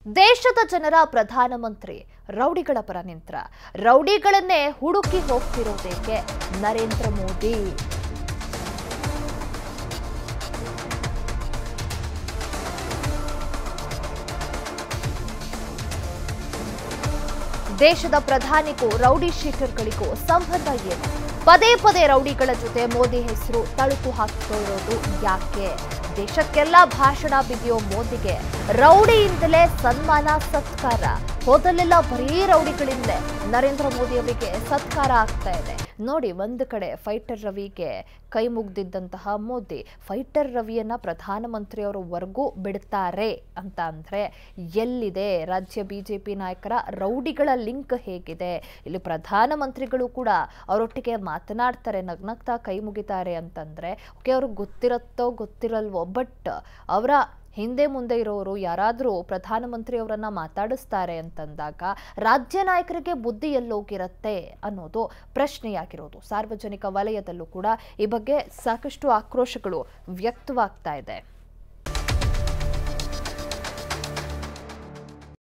ದೇಶದ ಜನರ ಪ್ರಧಾನಮಂತ್ರಿ ರೌಡಿಗಳ ಪರ ನಿಂತ್ರ ರೌಡಿಗಳನ್ನೇ ಹುಡುಕಿ ಹೋಗ್ತಿರೋದೇಕೆ ನರೇಂದ್ರ ಮೋದಿ ದೇಶದ ಪ್ರಧಾನಿಗೂ ರೌಡಿ ಶೀಟರ್ಗಳಿಗೂ ಸಂಬಂಧ ಏನು ಪದೇ ಪದೇ ರೌಡಿಗಳ ಜೊತೆ ಮೋದಿ ಹೆಸರು ತಳುಕು ಹಾಕ್ತಿರೋದು ಯಾಕೆ ದೇಶಕ್ಕೆಲ್ಲ ಭಾಷಣ ಬಿಗಿಯೋ ಮೋದಿಗೆ ರೌಡಿಯಿಂದಲೇ ಸನ್ಮಾನ ಸತ್ಕಾರ ಹೋದಲ್ಲೆಲ್ಲ ಬರೀ ರೌಡಿಗಳಿಂದಲೇ ನರೇಂದ್ರ ಮೋದಿ ಅವರಿಗೆ ಸತ್ಕಾರ ಆಗ್ತಾ ಇದೆ ನೋಡಿ ಒಂದು ಕಡೆ ಫೈಟರ್ ರವಿಗೆ ಕೈ ಮುಗ್ದಿದ್ದಂತಹ ಮೋದಿ ಫೈಟರ್ ರವಿಯನ್ನ ಪ್ರಧಾನಮಂತ್ರಿಯವರವರೆಗೂ ಬಿಡ್ತಾರೆ ಅಂತ ಅಂದ್ರೆ ಎಲ್ಲಿದೆ ರಾಜ್ಯ ಬಿಜೆಪಿ ನಾಯಕರ ರೌಡಿಗಳ ಲಿಂಕ್ ಹೇಗಿದೆ ಇಲ್ಲಿ ಪ್ರಧಾನಮಂತ್ರಿಗಳು ಕೂಡ ಅವರೊಟ್ಟಿಗೆ ಮಾತನಾಡ್ತಾರೆ ನಗ್ನಗ್ತಾ ಕೈ ಮುಗಿತಾರೆ ಅಂತಂದ್ರೆ ಓಕೆ ಅವ್ರಿಗೆ ಗೊತ್ತಿರತ್ತೋ ಗೊತ್ತಿರಲ್ವೋ ಬಟ್ ಅವರ ಹಿಂದೆ ಮುಂದೆ ಇರೋರು ಯಾರಾದರೂ ಪ್ರಧಾನಮಂತ್ರಿ ಅವರನ್ನ ಮಾತಾಡಿಸ್ತಾರೆ ಅಂತಂದಾಗ ರಾಜ್ಯ ನಾಯಕರಿಗೆ ಬುದ್ಧಿ ಎಲ್ಲೋಗಿರತ್ತೆ ಅನ್ನೋದು ಪ್ರಶ್ನೆಯಾಗಿರೋದು ಸಾರ್ವಜನಿಕ ವಲಯದಲ್ಲೂ ಕೂಡ ಈ ಬಗ್ಗೆ ಸಾಕಷ್ಟು ಆಕ್ರೋಶಗಳು ವ್ಯಕ್ತವಾಗ್ತಾ ಇದೆ